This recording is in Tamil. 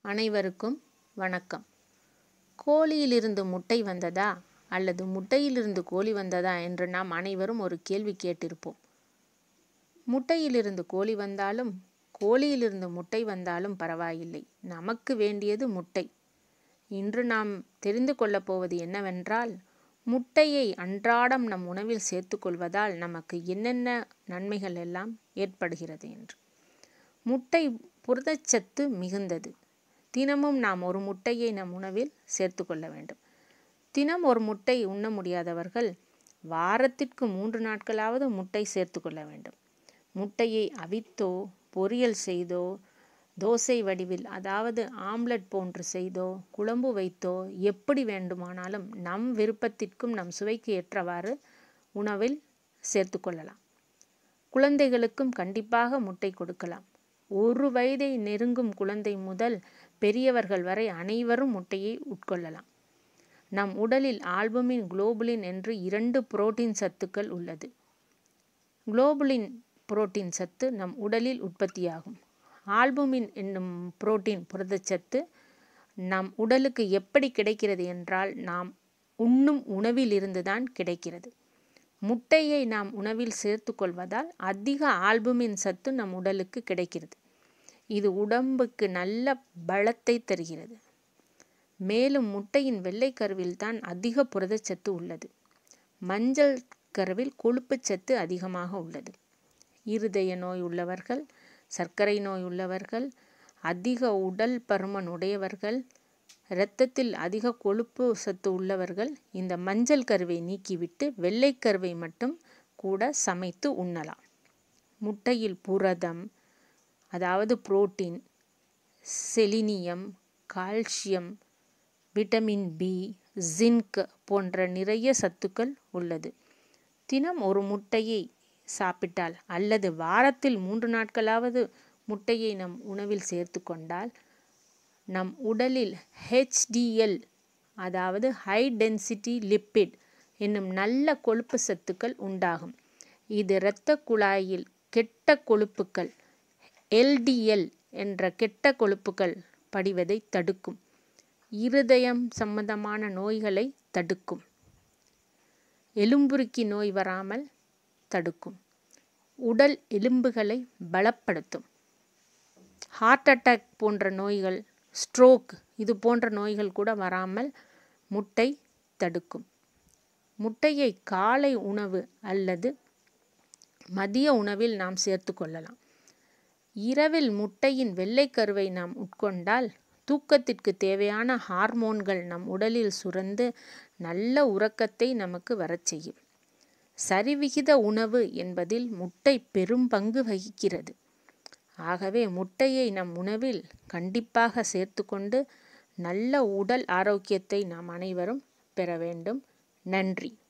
அனைவருக்கும் வணக்கம் கோழியிலிருந்து முட்டை வந்ததா அல்லது முட்டையிலிருந்து கோழி வந்ததா என்று நாம் அனைவரும் ஒரு கேள்வி கேட்டிருப்போம் முட்டையிலிருந்து கோழி வந்தாலும் கோழியிலிருந்து முட்டை வந்தாலும் பரவாயில்லை நமக்கு வேண்டியது முட்டை இன்று நாம் தெரிந்து கொள்ளப் போவது என்னவென்றால் முட்டையை அன்றாடம் நம் உணவில் சேர்த்துக்கொள்வதால் நமக்கு என்னென்ன நன்மைகள் எல்லாம் ஏற்படுகிறது என்று முட்டை புரதச்சத்து மிகுந்தது தினமும் நாம் ஒரு முட்டையை நம் உணவில் சேர்த்து கொள்ள வேண்டும் தினம் ஒரு முட்டை உண்ண முடியாதவர்கள் வாரத்திற்கு மூன்று நாட்களாவது முட்டை சேர்த்து கொள்ள வேண்டும் முட்டையை அவித்தோ பொரியல் செய்தோ தோசை வடிவில் அதாவது ஆம்லெட் போன்று செய்தோ குழம்பு வைத்தோ எப்படி வேண்டுமானாலும் நம் விருப்பத்திற்கும் நம் சுவைக்கு ஏற்றவாறு உணவில் சேர்த்து கொள்ளலாம் குழந்தைகளுக்கும் கண்டிப்பாக முட்டை கொடுக்கலாம் ஒரு வயதை நெருங்கும் குழந்தை முதல் பெரியவர்கள் வரை அனைவரும் முட்டையை உட்கொள்ளலாம் நம் உடலில் ஆல்புமின் குளோபுலின் என்று இரண்டு புரோட்டீன் சத்துக்கள் உள்ளது குளோபுலின் புரோட்டீன் சத்து நம் உடலில் உற்பத்தியாகும் ஆல்புமின் என்னும் புரோட்டீன் புரதச்சத்து நம் உடலுக்கு எப்படி கிடைக்கிறது என்றால் நாம் உண்ணும் உணவில் இருந்துதான் கிடைக்கிறது முட்டையை நாம் உணவில் சேர்த்து கொள்வதால் அதிக ஆல்புமின் சத்து நம் உடலுக்கு கிடைக்கிறது இது உடம்புக்கு நல்ல பலத்தை தருகிறது மேலும் முட்டையின் வெள்ளை கருவில் தான் அதிக புரதச்சத்து உள்ளது மஞ்சள் கருவில் கொழுப்புச்சத்து அதிகமாக உள்ளது இருதய நோய் உள்ளவர்கள் சர்க்கரை நோய் உள்ளவர்கள் அதிக உடல் பருமன் உடையவர்கள் இரத்தத்தில் அதிக கொழுப்பு சத்து உள்ளவர்கள் இந்த மஞ்சள் கருவை நீக்கிவிட்டு வெள்ளை கருவை மட்டும் கூட சமைத்து உண்ணலாம் முட்டையில் புரதம் அதாவது protein selenium calcium vitamin B zinc போன்ற நிறைய சத்துக்கள் உள்ளது தினம் ஒரு முட்டையை சாப்பிட்டால் அல்லது வாரத்தில் மூன்று நாட்களாவது முட்டையை நம் உணவில் சேர்த்து கொண்டால் நம் உடலில் ஹெச்டிஎல் அதாவது ஹை டென்சிட்டி லிப்பிட் என்னும் நல்ல கொழுப்பு சத்துக்கள் உண்டாகும் இது இரத்த குழாயில் கெட்ட கொழுப்புக்கள் எல்டிஎல் என்ற கெட்ட கொழுப்புக்கள் படிவதை தடுக்கும் இருதயம் சம்பந்தமான நோய்களை தடுக்கும் எலும்புருக்கி நோய் வராமல் தடுக்கும் உடல் எலும்புகளை பலப்படுத்தும் ஹார்ட் அட்டாக் போன்ற நோய்கள் ஸ்ட்ரோக் இது போன்ற நோய்கள் கூட வராமல் முட்டை தடுக்கும் முட்டையை காலை உணவு அல்லது மதிய உணவில் நாம் சேர்த்து கொள்ளலாம் இரவில் முட்டையின் வெள்ளைக்கருவை நாம் உட்கொண்டால் தூக்கத்திற்கு தேவையான ஹார்மோன்கள் நம் உடலில் சுரந்து நல்ல உறக்கத்தை நமக்கு வரச் செய்யும் சரிவிகித உணவு என்பதில் முட்டை பெரும் பங்கு வகிக்கிறது ஆகவே முட்டையை நம் உணவில் கண்டிப்பாக சேர்த்து கொண்டு நல்ல உடல் ஆரோக்கியத்தை நாம் அனைவரும் பெற வேண்டும் நன்றி